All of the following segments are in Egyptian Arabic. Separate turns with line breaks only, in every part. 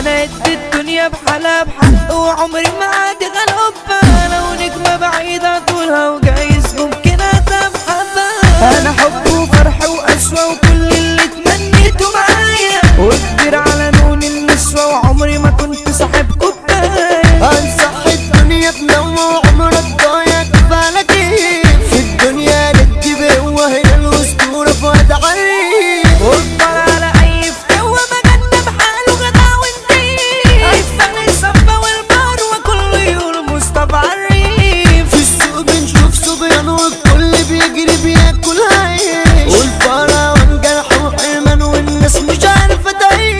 انا ادي الدنيا بحالها بحق وعمري ما عادي غلبة لو نجمة بعيدة طولها وجايز ممكن اتبحبها انا حب وفرح وقسوة وكل اللي تمنيته معايا وكبير على لون النسوة وعمري ما كنت صاحب كوباية
انصح الدنيا تنوع عمرك ضايع كفالك ايه في الدنيا ندي بقوة هنا الاسطورة فؤاد عريف
واكبر على اي فتوة مجنة بحاله غدا ونديف عفان الصفا والمروة كله يقول مصطفى عريف
في السوق بنشوف صبيان والكل بيجري بياكل عيش والفرا والجرح وحرمان والناس مش عارفة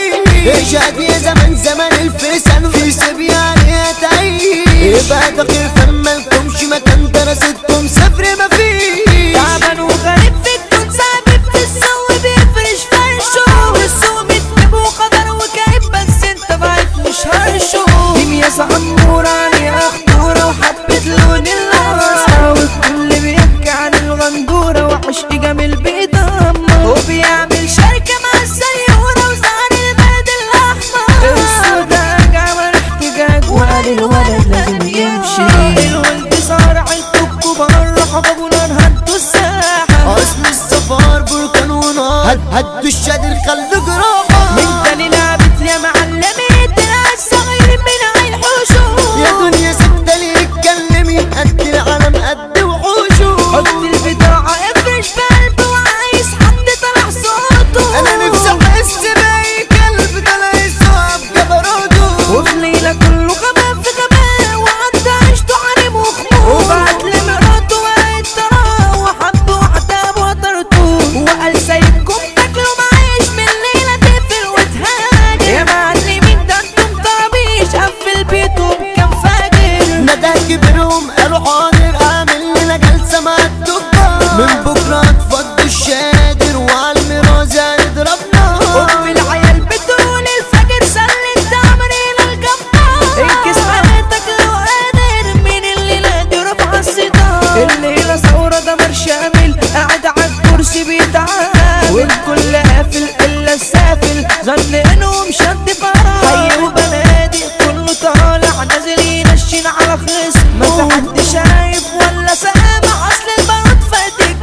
تعيش اجاد يا زمان زمان الفرسان في سبي عليها تعيش يبقى ده خير فما لكمش مكان دراستكم سفر مفيش
تعبان وغريب في الدون ثابت في السو بيفرش فرشه والسوق متنب وخضر وكئيب بس انت ضعيف مش هرشه دنيا عمورة عليها خطورة وحبة لون القرصة والكل بيحكي عن الغندورة وعشق جميل بيدمر وبيعمل شركة مع السيورة وزعل البلد الأحمر السودا عمل احتجاج وقال الولد لازم يمشي الولد صار عيلته الكبار راحوا جابوا نار هدوا الساحة
اصل السفار بركان ونار هد هدوا الشادر خلوا جراحة
من تاني لعبت يا معلمة تلعب صغير من عين حوشو
يا دنيا سكتة ليه اتكلمي قد العالم قد وحوشه
حط البضاعة افرش بقلبه وعايز حد طلع صوته
انا نفسي احس باي كلب طلع يصاب جبروته
وفي ليلة كله غباء في غباء وعدى عيشته حريم وخمور وبعت لمراته وقعت تراه وحب واحدة بوترته وقال سايبكم تاكلوا معيش من الليلة تقفل وتهاجر يا معلمين ده انتم طرابيش قفل بيته بكام فاجر
ندى كبرهم قالوا حاضر اعمل لنا جلسة مع التجار من بكرة اتفضوا الشادر وعلى الميراث هنضرب نار
أم العيال بتقول الفجر سلت أمرنا الجبار انكس حياتك لو قادر من الليلة دي رفع الستار الليلة ثورة دمر شامل قاعد على الكرسي بيتعامل والكل قافل إلا السافل ظن إنهم شد فرح حي وبنادق كله طالع نازل ينشن على خصم ما في حد شايف ولا سامع أصل البارود فاتك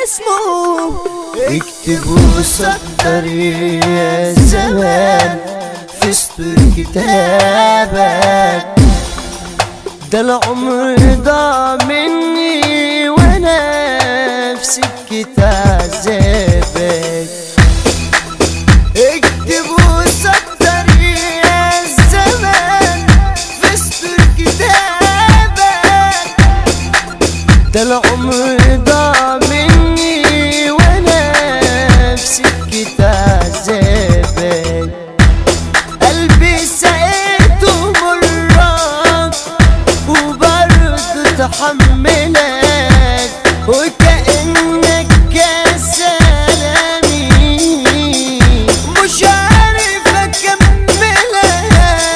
جسمه
اكتبوا سطر يا زمان في سطر كتابك ده العمر ضاع مني وانا في سكة عذابك اكتبوا سطر يا زمان في سطر كتابك ده العمر ضاع مني وانا في سكة عذابك قلبي سقيته مرات وبرضه تحملك وكأنك كسلامي مش عارف اكملك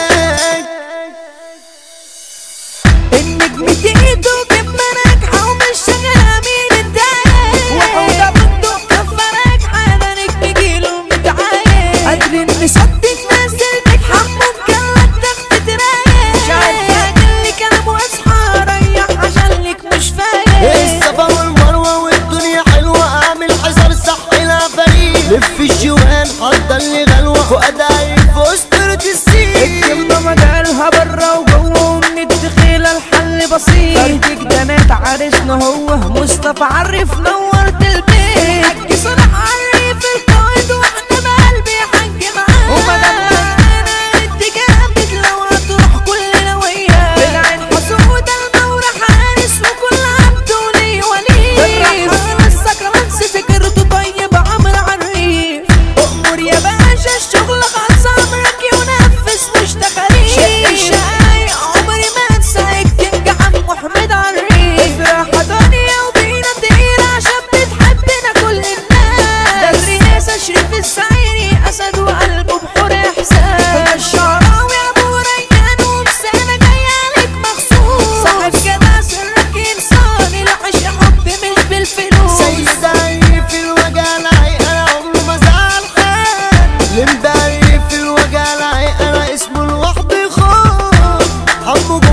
النجم تيجي وجبنا ناجحة ومش شغالة مين الدايق وحودة بندق كفة ناجحة ده نجم جيله متعايق قادرين نصدق ناس الناجحة ممكن لك تاخد ترايق مش عارفة اللي كلام واصحى ريح عشان لك مش فايق
الصفا والمروة والدنيا حلوة اعمل حذر صح العفاريت لف الجوان حضر لي غلوة فؤاد عيب في اسطورة السين
الكلمة مجالها برا وجوه ومن الدخيلة الحل بسيط فردك جنات عرسنا هو مصطفى عرف نورت البيت الحاج صلاح عرف القائد واحنا بقلبي حاج معاه ومدام انا انت جامد لو هتروح كلنا وياه بالعين حسودة المورة حارس وكل عبد ولي ولي الرحمن السكران سكرته طيب عمرو عريف امور يا باشا الشغل خلص امرك ونفس مش تخاريف شق الشقايق عمري ما انساك تنجح عم محمد عريف افرح دنيا وبينا تقيل عشان بتحبنا كل الناس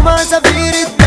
جمعة سفير الدنيا